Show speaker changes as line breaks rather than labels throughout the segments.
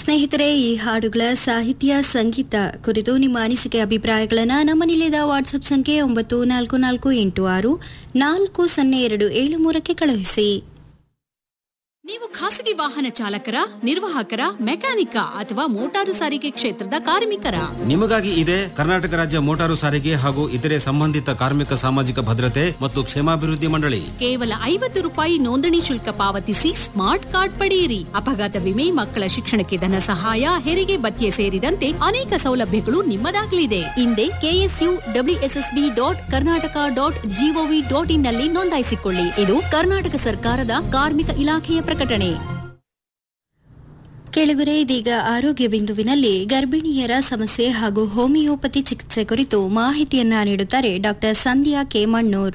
ಸ್ನೇಹಿತರೆ ಈ ಹಾಡುಗಳ ಸಾಹಿತ್ಯ ಸಂಗೀತ ಕುರಿತು ನಿಮ್ಮ ಅನಿಸಿಕೆ ಅಭಿಪ್ರಾಯಗಳನ್ನು ನಮ್ಮ ನಿಲಯದ ವಾಟ್ಸ್ಆಪ್ ಸಂಖ್ಯೆ ಒಂಬತ್ತು ನಾಲ್ಕು ನಾಲ್ಕು ಎಂಟು ಆರು ನಾಲ್ಕು ಸೊನ್ನೆ ಎರಡು ಏಳು ಮೂರಕ್ಕೆ ಕಳುಹಿಸಿ
ನೀವು ಖಾಸಗಿ ವಾಹನ ಚಾಲಕರ ನಿರ್ವಾಹಕರ ಮೆಕ್ಯಾನಿಕ ಅಥವಾ ಮೋಟಾರು ಸಾರಿಗೆ ಕ್ಷೇತ್ರದ ಕಾರ್ಮಿಕರ
ನಿಮಗಾಗಿ ಇದೆ ಕರ್ನಾಟಕ ರಾಜ್ಯ ಮೋಟಾರು ಸಾರಿಗೆ ಹಾಗೂ ಇತರೆ ಸಂಬಂಧಿತ ಕಾರ್ಮಿಕ ಸಾಮಾಜಿಕ ಭದ್ರತೆ ಮತ್ತು ಕ್ಷೇಮಾಭಿವೃದ್ಧಿ ಮಂಡಳಿ
ಕೇವಲ ಐವತ್ತು ರೂಪಾಯಿ ನೋಂದಣಿ ಶುಲ್ಕ ಪಾವತಿಸಿ ಸ್ಮಾರ್ಟ್ ಕಾರ್ಡ್ ಪಡೆಯಿರಿ ಅಪಘಾತ ವಿಮೆ ಮಕ್ಕಳ ಶಿಕ್ಷಣಕ್ಕೆ ಧನ ಸಹಾಯ ಹೆರಿಗೆ ಭತ್ಯೆ ಸೇರಿದಂತೆ ಅನೇಕ ಸೌಲಭ್ಯಗಳು ನಿಮ್ಮದಾಗಲಿದೆ ಹಿಂದೆ KSU WSSB dot Karnataka dot GOV dot in ನಲ್ಲಿ ನೋಂದಾಯಿಸಿಕೊಳ್ಳಿ ಇದು ಕರ್ನಾಟಕ ಸರ್ಕಾರದ ಕಾರ್ಮಿಕ ಇಲಾಖೆಯ ಪ್ರಕಟಣೆ
ಕೆಳಗರೆ ಇದೀಗ ಆರೋಗ್ಯ ಬಿಂದುವಿನಲ್ಲಿ ಗರ್ಭಿಣಿಯರ ಸಮಸ್ಯೆ ಹಾಗೂ ಹೋಮಿಯೋಪತಿ ಚಿಕಿತ್ಸೆ ಕುರಿತು ಮಾಹಿತಿಯನ್ನ ನೀಡುತ್ತಾರೆ ಡಾಕ್ಟರ್ ಸಂಧ್ಯಾ ಕೆ ಮಣ್ಣೂರ್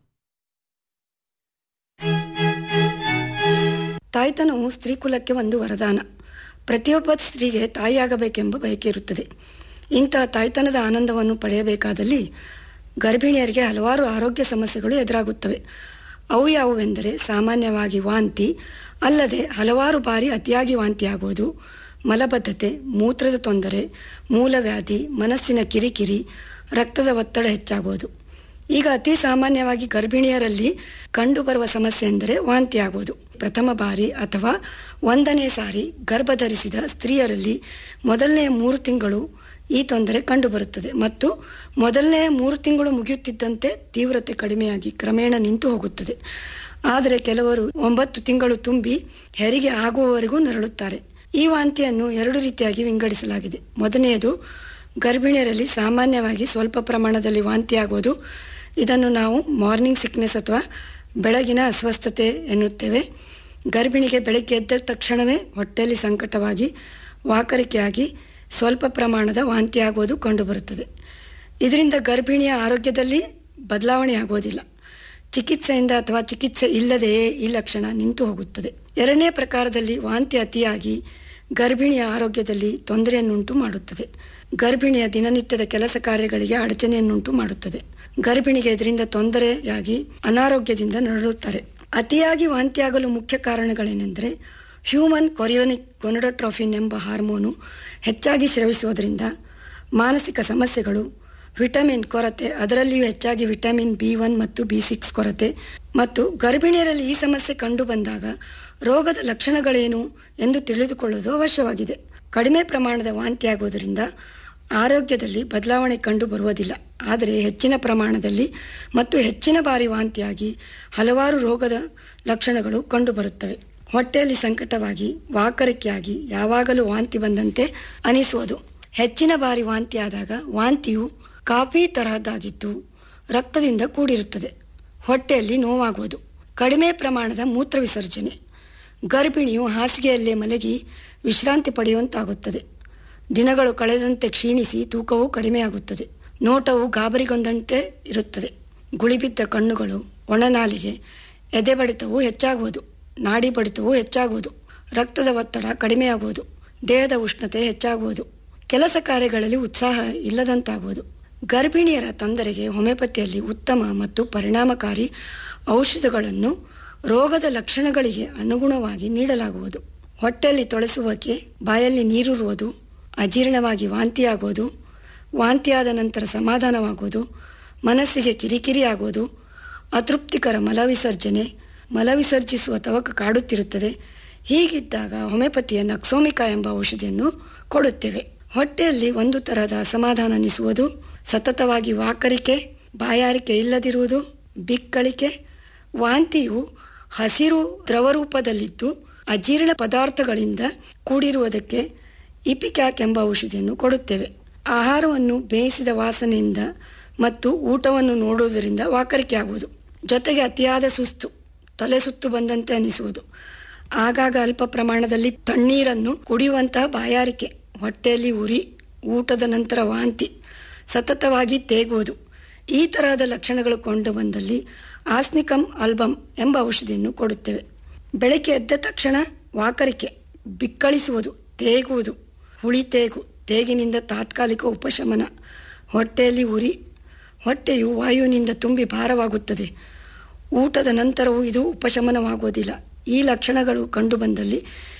ತಾಯ್ತನವು ಸ್ತ್ರೀಕುಲಕ್ಕೆ ಒಂದು ವರದಾನ ಪ್ರತಿಯೊಬ್ಬ ಸ್ತ್ರೀಗೆ ತಾಯಿಯಾಗಬೇಕೆಂಬ ಬಯಕೆ ಇರುತ್ತದೆ ಇಂತಹ ತಾಯ್ತನದ ಆನಂದವನ್ನು ಪಡೆಯಬೇಕಾದಲ್ಲಿ ಗರ್ಭಿಣಿಯರಿಗೆ ಹಲವಾರು ಆರೋಗ್ಯ ಸಮಸ್ಯೆಗಳು ಎದುರಾಗುತ್ತವೆ ಅವು ಯಾವುವೆಂದರೆ ಸಾಮಾನ್ಯವಾಗಿ ವಾಂತಿ ಅಲ್ಲದೆ ಹಲವಾರು ಬಾರಿ ಅತಿಯಾಗಿ ವಾಂತಿಯಾಗುವುದು ಮಲಬದ್ಧತೆ ಮೂತ್ರದ ತೊಂದರೆ ಮೂಲವ್ಯಾಧಿ ಮನಸ್ಸಿನ ಕಿರಿಕಿರಿ ರಕ್ತದ ಒತ್ತಡ ಹೆಚ್ಚಾಗುವುದು ಈಗ ಅತಿ ಸಾಮಾನ್ಯವಾಗಿ ಗರ್ಭಿಣಿಯರಲ್ಲಿ ಕಂಡುಬರುವ ಸಮಸ್ಯೆ ಎಂದರೆ ವಾಂತಿಯಾಗುವುದು ಪ್ರಥಮ ಬಾರಿ ಅಥವಾ ಒಂದನೇ ಸಾರಿ ಗರ್ಭಧರಿಸಿದ ಸ್ತ್ರೀಯರಲ್ಲಿ ಮೊದಲನೆಯ ಮೂರು ತಿಂಗಳು ಈ ತೊಂದರೆ ಕಂಡುಬರುತ್ತದೆ ಮತ್ತು ಮೊದಲನೆಯ ಮೂರು ತಿಂಗಳು ಮುಗಿಯುತ್ತಿದ್ದಂತೆ ತೀವ್ರತೆ ಕಡಿಮೆಯಾಗಿ ಕ್ರಮೇಣ ನಿಂತು ಹೋಗುತ್ತದೆ ಆದರೆ ಕೆಲವರು ಒಂಬತ್ತು ತಿಂಗಳು ತುಂಬಿ ಹೆರಿಗೆ ಆಗುವವರೆಗೂ ನರಳುತ್ತಾರೆ ಈ ವಾಂತಿಯನ್ನು ಎರಡು ರೀತಿಯಾಗಿ ವಿಂಗಡಿಸಲಾಗಿದೆ ಮೊದಲನೆಯದು ಗರ್ಭಿಣಿಯರಲ್ಲಿ ಸಾಮಾನ್ಯವಾಗಿ ಸ್ವಲ್ಪ ಪ್ರಮಾಣದಲ್ಲಿ ವಾಂತಿಯಾಗುವುದು ಇದನ್ನು ನಾವು ಮಾರ್ನಿಂಗ್ ಸಿಕ್ನೆಸ್ ಅಥವಾ ಬೆಳಗಿನ ಅಸ್ವಸ್ಥತೆ ಎನ್ನುತ್ತೇವೆ ಗರ್ಭಿಣಿಗೆ ಬೆಳಗ್ಗೆ ಎದ್ದ ತಕ್ಷಣವೇ ಹೊಟ್ಟೆಯಲ್ಲಿ ಸಂಕಟವಾಗಿ ವಾಕರಿಕೆಯಾಗಿ ಸ್ವಲ್ಪ ಪ್ರಮಾಣದ ವಾಂತಿಯಾಗುವುದು ಕಂಡುಬರುತ್ತದೆ ಇದರಿಂದ ಗರ್ಭಿಣಿಯ ಆರೋಗ್ಯದಲ್ಲಿ ಬದಲಾವಣೆ ಆಗುವುದಿಲ್ಲ ಚಿಕಿತ್ಸೆಯಿಂದ ಅಥವಾ ಚಿಕಿತ್ಸೆ ಇಲ್ಲದೆಯೇ ಈ ಲಕ್ಷಣ ನಿಂತು ಹೋಗುತ್ತದೆ ಎರಡನೇ ಪ್ರಕಾರದಲ್ಲಿ ವಾಂತಿ ಅತಿಯಾಗಿ ಗರ್ಭಿಣಿಯ ಆರೋಗ್ಯದಲ್ಲಿ ತೊಂದರೆಯನ್ನುಂಟು ಮಾಡುತ್ತದೆ ಗರ್ಭಿಣಿಯ ದಿನನಿತ್ಯದ ಕೆಲಸ ಕಾರ್ಯಗಳಿಗೆ ಅಡಚಣೆಯನ್ನುಂಟು ಮಾಡುತ್ತದೆ ಗರ್ಭಿಣಿಗೆ ಇದರಿಂದ ತೊಂದರೆಯಾಗಿ ಅನಾರೋಗ್ಯದಿಂದ ನರಳುತ್ತಾರೆ ಅತಿಯಾಗಿ ವಾಂತಿಯಾಗಲು ಮುಖ್ಯ ಕಾರಣಗಳೇನೆಂದರೆ ಹ್ಯೂಮನ್ ಕೊರಿಯೋನಿಕ್ ಗೊನಡೋಟ್ರೋಫಿನ್ ಎಂಬ ಹಾರ್ಮೋನು ಹೆಚ್ಚಾಗಿ ಸ್ರವಿಸುವುದರಿಂದ ಮಾನಸಿಕ ಸಮಸ್ಯೆಗಳು ವಿಟಮಿನ್ ಕೊರತೆ ಅದರಲ್ಲಿಯೂ ಹೆಚ್ಚಾಗಿ ವಿಟಮಿನ್ ಬಿ ಒನ್ ಮತ್ತು ಬಿ ಸಿಕ್ಸ್ ಕೊರತೆ ಮತ್ತು ಗರ್ಭಿಣಿಯರಲ್ಲಿ ಈ ಸಮಸ್ಯೆ ಕಂಡು ಬಂದಾಗ ರೋಗದ ಲಕ್ಷಣಗಳೇನು ಎಂದು ತಿಳಿದುಕೊಳ್ಳುವುದು ಅವಶ್ಯವಾಗಿದೆ ಕಡಿಮೆ ಪ್ರಮಾಣದ ವಾಂತಿಯಾಗುವುದರಿಂದ ಆರೋಗ್ಯದಲ್ಲಿ ಬದಲಾವಣೆ ಕಂಡು ಬರುವುದಿಲ್ಲ ಆದರೆ ಹೆಚ್ಚಿನ ಪ್ರಮಾಣದಲ್ಲಿ ಮತ್ತು ಹೆಚ್ಚಿನ ಬಾರಿ ವಾಂತಿಯಾಗಿ ಹಲವಾರು ರೋಗದ ಲಕ್ಷಣಗಳು ಕಂಡುಬರುತ್ತವೆ ಹೊಟ್ಟೆಯಲ್ಲಿ ಸಂಕಟವಾಗಿ ವಾಕರಿಕೆಯಾಗಿ ಯಾವಾಗಲೂ ವಾಂತಿ ಬಂದಂತೆ ಅನಿಸುವುದು ಹೆಚ್ಚಿನ ಬಾರಿ ವಾಂತಿಯಾದಾಗ ವಾಂತಿಯು ಕಾಫಿ ತರಹದ್ದಾಗಿದ್ದು ರಕ್ತದಿಂದ ಕೂಡಿರುತ್ತದೆ ಹೊಟ್ಟೆಯಲ್ಲಿ ನೋವಾಗುವುದು ಕಡಿಮೆ ಪ್ರಮಾಣದ ಮೂತ್ರ ವಿಸರ್ಜನೆ ಗರ್ಭಿಣಿಯು ಹಾಸಿಗೆಯಲ್ಲೇ ಮಲಗಿ ವಿಶ್ರಾಂತಿ ಪಡೆಯುವಂತಾಗುತ್ತದೆ ದಿನಗಳು ಕಳೆದಂತೆ ಕ್ಷೀಣಿಸಿ ತೂಕವು ಕಡಿಮೆಯಾಗುತ್ತದೆ ನೋಟವು ಗಾಬರಿಗೊಂದಂತೆ ಇರುತ್ತದೆ ಗುಳಿಬಿದ್ದ ಕಣ್ಣುಗಳು ಒಣನಾಲಿಗೆ ಎದೆ ಬಡಿತವು ಹೆಚ್ಚಾಗುವುದು ನಾಡಿ ಬಡಿತವು ಹೆಚ್ಚಾಗುವುದು ರಕ್ತದ ಒತ್ತಡ ಕಡಿಮೆಯಾಗುವುದು ದೇಹದ ಉಷ್ಣತೆ ಹೆಚ್ಚಾಗುವುದು ಕೆಲಸ ಕಾರ್ಯಗಳಲ್ಲಿ ಉತ್ಸಾಹ ಇಲ್ಲದಂತಾಗುವುದು ಗರ್ಭಿಣಿಯರ ತೊಂದರೆಗೆ ಹೋಮಿಯೋಪತಿಯಲ್ಲಿ ಉತ್ತಮ ಮತ್ತು ಪರಿಣಾಮಕಾರಿ ಔಷಧಗಳನ್ನು ರೋಗದ ಲಕ್ಷಣಗಳಿಗೆ ಅನುಗುಣವಾಗಿ ನೀಡಲಾಗುವುದು ಹೊಟ್ಟೆಯಲ್ಲಿ ತೊಳಸುವಿಕೆ ಬಾಯಲ್ಲಿ ನೀರುರುವುದು ಅಜೀರ್ಣವಾಗಿ ವಾಂತಿಯಾಗುವುದು ವಾಂತಿಯಾದ ನಂತರ ಸಮಾಧಾನವಾಗುವುದು ಮನಸ್ಸಿಗೆ ಕಿರಿಕಿರಿ ಆಗುವುದು ಅತೃಪ್ತಿಕರ ಮಲವಿಸರ್ಜನೆ ಮಲವಿಸರ್ಜಿಸುವ ತವಕ ಕಾಡುತ್ತಿರುತ್ತದೆ ಹೀಗಿದ್ದಾಗ ಹೋಮಿಯೋಪತಿಯ ನಕ್ಸೋಮಿಕಾ ಎಂಬ ಔಷಧಿಯನ್ನು ಕೊಡುತ್ತೇವೆ ಹೊಟ್ಟೆಯಲ್ಲಿ ಒಂದು ತರಹದ ಅಸಮಾಧಾನ ಅನಿಸುವುದು ಸತತವಾಗಿ ವಾಕರಿಕೆ ಬಾಯಾರಿಕೆ ಇಲ್ಲದಿರುವುದು ಬಿಕ್ಕಳಿಕೆ ವಾಂತಿಯು ಹಸಿರು ದ್ರವರೂಪದಲ್ಲಿದ್ದು ಅಜೀರ್ಣ ಪದಾರ್ಥಗಳಿಂದ ಕೂಡಿರುವುದಕ್ಕೆ ಇಪಿಕ್ಯಾಕ್ ಎಂಬ ಔಷಧಿಯನ್ನು ಕೊಡುತ್ತೇವೆ ಆಹಾರವನ್ನು ಬೇಯಿಸಿದ ವಾಸನೆಯಿಂದ ಮತ್ತು ಊಟವನ್ನು ನೋಡುವುದರಿಂದ ವಾಕರಿಕೆ ಆಗುವುದು ಜೊತೆಗೆ ಅತಿಯಾದ ಸುಸ್ತು ತಲೆ ಸುತ್ತು ಬಂದಂತೆ ಅನಿಸುವುದು ಆಗಾಗ ಅಲ್ಪ ಪ್ರಮಾಣದಲ್ಲಿ ತಣ್ಣೀರನ್ನು ಕುಡಿಯುವಂತಹ ಬಾಯಾರಿಕೆ ಹೊಟ್ಟೆಯಲ್ಲಿ ಉರಿ ಊಟದ ನಂತರ ವಾಂತಿ ಸತತವಾಗಿ ತೇಗುವುದು ಈ ತರಹದ ಲಕ್ಷಣಗಳು ಕಂಡು ಬಂದಲ್ಲಿ ಆಸ್ನಿಕಮ್ ಆಲ್ಬಮ್ ಎಂಬ ಔಷಧಿಯನ್ನು ಕೊಡುತ್ತೇವೆ ಬೆಳಗ್ಗೆ ಎದ್ದ ತಕ್ಷಣ ವಾಕರಿಕೆ ಬಿಕ್ಕಳಿಸುವುದು ತೇಗುವುದು ಹುಳಿ ತೇಗು ತೇಗಿನಿಂದ ತಾತ್ಕಾಲಿಕ ಉಪಶಮನ ಹೊಟ್ಟೆಯಲ್ಲಿ ಉರಿ ಹೊಟ್ಟೆಯು ವಾಯುವಿನಿಂದ ತುಂಬಿ ಭಾರವಾಗುತ್ತದೆ ಊಟದ ನಂತರವೂ ಇದು ಉಪಶಮನವಾಗುವುದಿಲ್ಲ ಈ ಲಕ್ಷಣಗಳು ಕಂಡುಬಂದಲ್ಲಿ